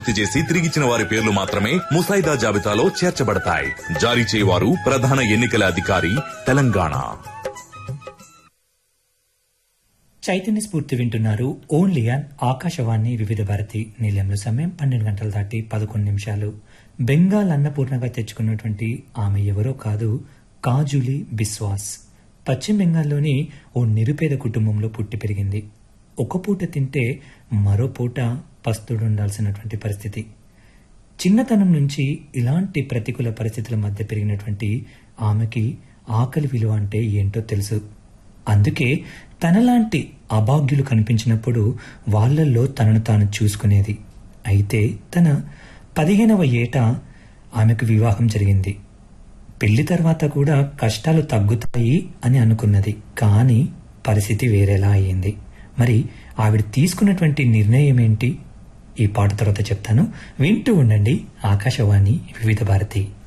పూర్తి చేసి తిరిగిచ్చిన వారి పేర్లు మాత్రమే ముసాయిదా జాబితాలో చేర్చబడతాయి జారీ చేయవారు ప్రధాన ఎన్నికల అధికారి తెలంగాణ చైతన్య స్ఫూర్తి వింటున్నారు ఓన్లీ ఆన్ ఆకాశవాణి వివిధ భారతి నిలయంలో సమయం పన్నెండు గంటల దాటి పదకొండు నిమిషాలు బెంగాల్ అన్నపూర్ణగా తెచ్చుకున్నటువంటి ఆమె ఎవరో కాదు కాజులి బిస్వాస్ పశ్చిమ బెంగాల్లోని ఓ నిరుపేద కుటుంబంలో పుట్టి పెరిగింది ఒక పూట తింటే మరో పూట పస్తుడు ఉండాల్సినటువంటి పరిస్థితి చిన్నతనం నుంచి ఇలాంటి ప్రతికూల పరిస్థితుల మధ్య పెరిగినటువంటి ఆమెకి ఆకలి విలువ అంటే ఏంటో తెలుసు అందుకే తనలాంటి అభాగ్యులు కనిపించినప్పుడు వాళ్ళల్లో తనను తాను చూసుకునేది అయితే తన పదిహేనవ ఏట ఆమెకు వివాహం జరిగింది పెళ్లి తర్వాత కూడా కష్టాలు తగ్గుతాయి అని అనుకున్నది కానీ పరిస్థితి వేరేలా అయ్యింది మరి ఆవిడ తీసుకున్నటువంటి నిర్ణయం ఏంటి ఈ పాట తర్వాత చెప్తాను వింటూ ఉండండి ఆకాశవాణి వివిధ భారతి